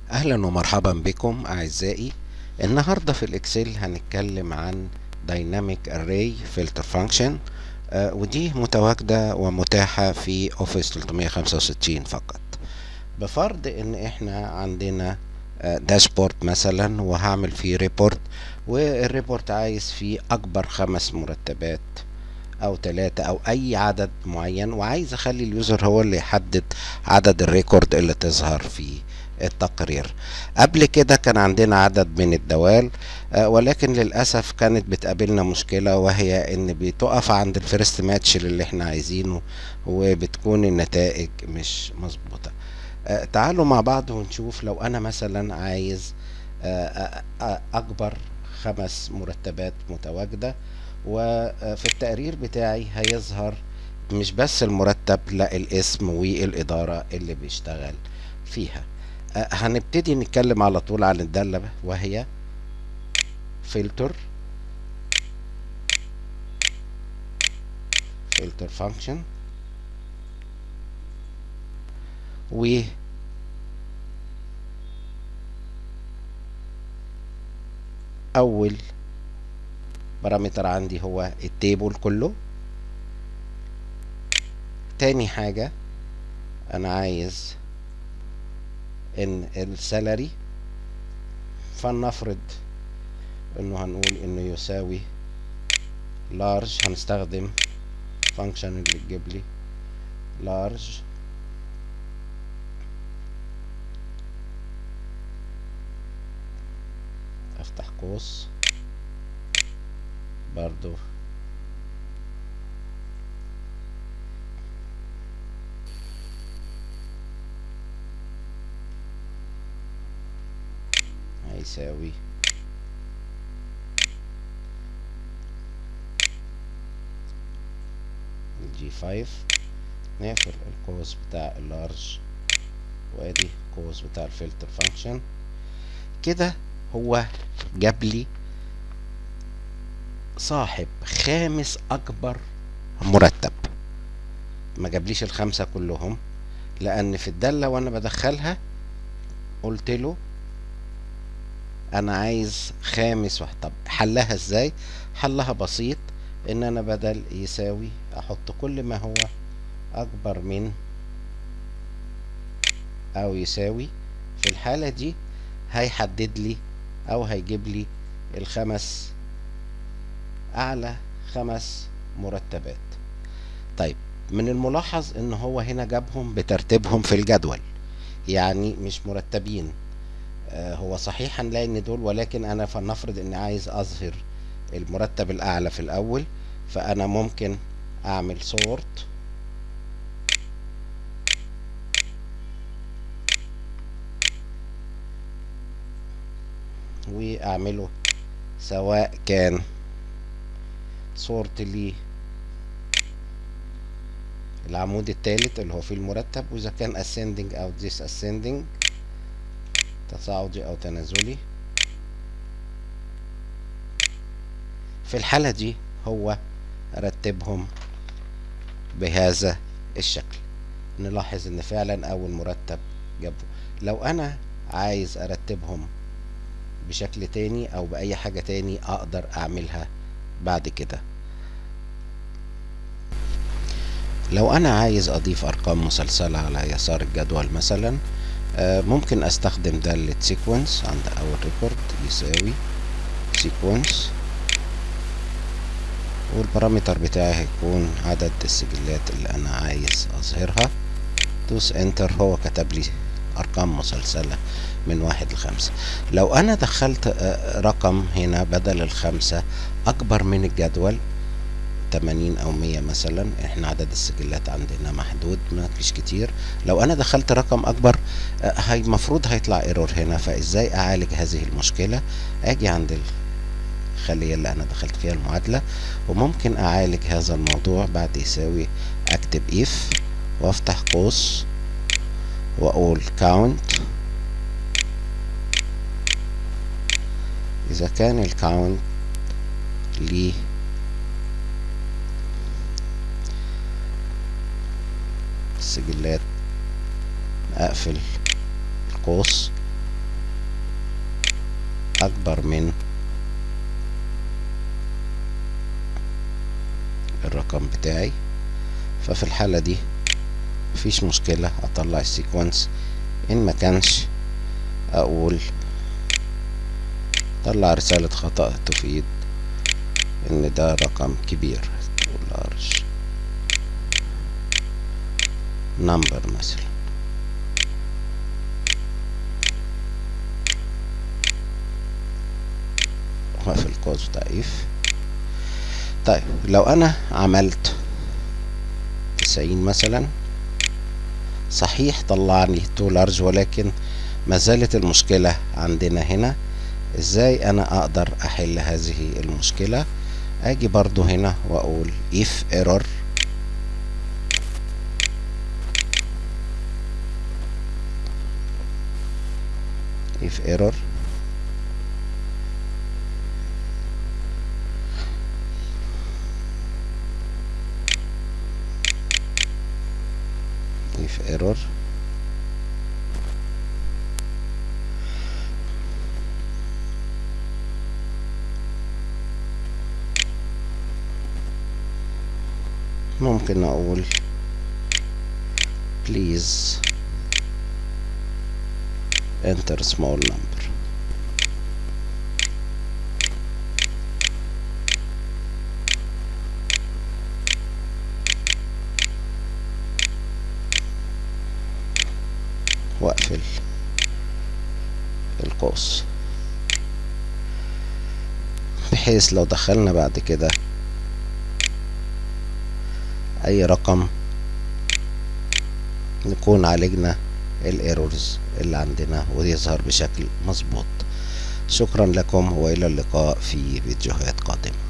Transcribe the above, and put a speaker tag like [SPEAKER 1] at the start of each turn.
[SPEAKER 1] اهلا ومرحبا بكم اعزائي النهارده في الاكسل هنتكلم عن Dynamic Array Filter Function آه، ودي متواجدة ومتاحة في اوفيس 365 فقط بفرض ان احنا عندنا داشبورد مثلا وهعمل فيه ريبورت والريبورت عايز فيه اكبر خمس مرتبات او ثلاثة او اي عدد معين وعايز اخلي اليوزر هو اللي يحدد عدد الريكورد اللي تظهر في التقرير قبل كده كان عندنا عدد من الدوال آه، ولكن للأسف كانت بتقابلنا مشكلة وهي ان بتقف عند الفيرست ماتش اللي احنا عايزينه وبتكون النتائج مش مظبوطة آه، تعالوا مع بعض ونشوف لو انا مثلا عايز آه، آه، آه، اكبر خمس مرتبات متواجدة وفي التقرير بتاعي هيظهر مش بس المرتب لا الاسم والإدارة اللي بيشتغل فيها آه، هنبتدي نتكلم على طول عن الدالة وهي فلتر فلتر فانكشن و اول بارامتر عندي هو التيبل كله تاني حاجة انا عايز ان السالري فلنفرض انه هنقول انه يساوي لارج هنستخدم فانكشن اللي تجيب لي لارج افتح قوس برضو هيساوي الجي فايف نقفل القوس بتاع اللارج وادي القوس بتاع الفلتر فانكشن كده هو جاب لي صاحب خامس اكبر مرتب ما جابليش الخمسة كلهم لان في الدالة وانا بدخلها قلت له انا عايز خامس واحد طب حلها ازاي حلها بسيط ان انا بدل يساوي احط كل ما هو اكبر من او يساوي في الحالة دي هيحدد لي او هيجيب لي الخمس اعلى خمس مرتبات طيب من الملاحظ ان هو هنا جابهم بترتيبهم في الجدول يعني مش مرتبين آه هو صحيح هنلاقي ان دول ولكن انا فلنفرض اني عايز اظهر المرتب الاعلى في الاول فانا ممكن اعمل سورت واعمله سواء كان سورت لي العمود الثالث اللي هو فيه المرتب واذا كان ascending او disascending تصاعدي او تنازلي في الحالة دي هو رتبهم بهذا الشكل نلاحظ ان فعلا اول مرتب جابه لو انا عايز ارتبهم بشكل تاني او باي حاجة تاني اقدر اعملها بعد كده لو انا عايز اضيف ارقام مسلسلة على يسار الجدول مثلا آه، ممكن استخدم دالة سيكونس عند اول ريكورد يساوي سيكونس والبارامتر بتاعي هيكون عدد السجلات اللي انا عايز اظهرها دوس انتر هو كتب لي ارقام مسلسلة من واحد لخمسة لو انا دخلت آه، رقم هنا بدل الخمسة اكبر من الجدول 80 او 100 مثلا احنا عدد السجلات عندنا محدود ما فيش كتير لو انا دخلت رقم اكبر آه، هي المفروض هيطلع ايرور هنا فازاي اعالج هذه المشكلة اجي عند الخلية اللي انا دخلت فيها المعادلة وممكن اعالج هذا الموضوع بعد يساوي اكتب if وافتح قوس واقول count اذا كان الكاونت ليه السجلات اقفل القوس اكبر من الرقم بتاعي ففي الحالة دي مفيش مشكلة اطلع السيكونس ان ما كانش اقول طلع رسالة خطأ تفيد ان ده رقم كبير large number مثلا واقفل القوس بتاع if طيب لو انا عملت تسعين مثلا صحيح طلعني تو لارج ولكن ما زالت المشكلة عندنا هنا ازاي انا اقدر احل هذه المشكلة اجي برضو هنا واقول if error if error if error ممكن اقول please enter small number واقفل القوس بحيث لو دخلنا بعد كده اي رقم نكون عالجنا الايرورز اللي عندنا ويظهر بشكل مظبوط شكرا لكم والى اللقاء في فيديوهات قادمه